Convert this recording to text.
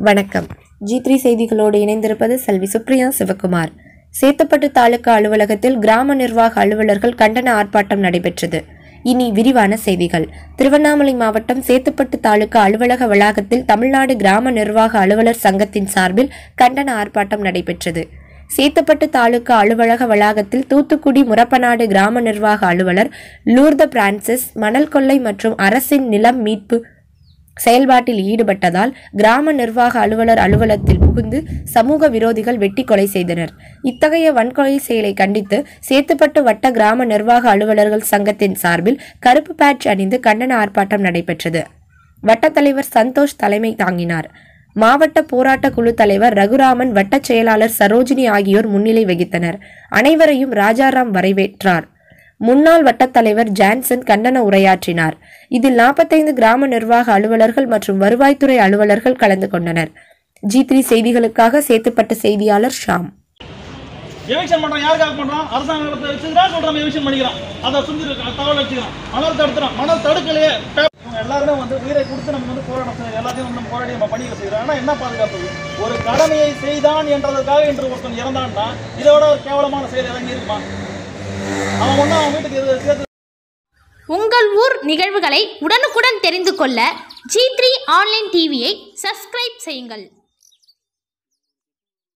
வணக்கம் G three செய்திகளோடு இணைந்திருப்பது செல்வி சுப்ரியா சிவகுமார் சேத்துப்பட்டு தாலுகா அலுவலகத்தில் கிராம நிர்வாக அலுவலர்கள் கண்டன ஆர்ப்பாட்டம் நடைபெற்றது இனி விரிவான செய்திகள் திருவண்ணாமலை மாவட்டம் சேத்துப்பட்டு தாலுகா அலுவலக வளாகத்தில் தமிழ்நாடு கிராம நிர்வாக அலுவலர் சங்கத்தின் சார்பில் கண்டன ஆர்ப்பாட்டம் நடைபெற்றது சேத்துப்பட்டு தாலுகா அலுவலக வளாகத்தில் தூத்துக்குடி முரப்பநாடு கிராம நிர்வாக அலுவலர் லூர்த பிரான்சிஸ் மணல் கொள்ளை மற்றும் அரசின் நிலம் மீட்பு செயல்பாட்டில் ஈடுபட்டதால் கிராம நிர்வாக அலுவலர் அலுவலகத்தில் புகுந்து சமூக விரோதிகள் வெட்டி கொலை செய்தனர் இத்தகைய வன்கொலை செயலை கண்டித்து சேத்துப்பட்டு வட்ட கிராம நிர்வாக அலுவலர்கள் சங்கத்தின் சார்பில் கருப்பு பேட்ச் அணிந்து கண்டன ஆர்ப்பாட்டம் நடைபெற்றது வட்டத் தலைவர் சந்தோஷ் தலைமை தாங்கினார் மாவட்ட போராட்ட குழு தலைவர் ரகுராமன் வட்டச் செயலாளர் சரோஜினி ஆகியோர் முன்னிலை வகித்தனர் அனைவரையும் ராஜாராம் வரவேற்றார் முன்னாள் வட்டத் தலைவர் ஜான்சன் கண்டன உரையாற்றினார் இதில் நாற்பத்தைந்து கிராம நிர்வாக அலுவலர்கள் மற்றும் வருவாய்த்துறை அலுவலர்கள் கலந்து கொண்டனர் ஜி த்ரீ செய்திகளுக்காக சேத்துப்பட்ட செய்தியாளர் ஷாம் எவிக்ஷன் பண்றான் யாருக்காக பண்றான் அரசாங்கத்தை வச்சுக்கிறான் சொல்றான் எவிக்ஷன் பண்ணிக்கிறான் அதை சுந்தி தகவல் வச்சுக்கிறான் மணல் தடுத்துறான் மணல் தடுக்கலையே இவங்க எல்லாருமே வந்து உயிரை கொடுத்து நம்ம வந்து போராட்டம் செய்ய எல்லாத்தையும் வந்து நம்ம போராடி நம்ம பணிகளை செய்யறோம் ஆனா என்ன பாதுகாப்பு ஒரு கடமையை செய்தான் என்றதற்காக என்று ஒருத்தன் இறந்தான்னா இதோட ஒரு கேவலமான செயல் இறங்கி இருக்குமா அவன் ஒன்றும் அவன் வீட்டுக்கு எது சேர்த்து உங்கள் ஊர் நிகழ்வுகளை உடனுக்குடன் தெரிந்து கொள்ள ஜி த்ரீ ஆன்லைன் டிவியை சப்ஸ்கிரைப் செய்யுங்கள்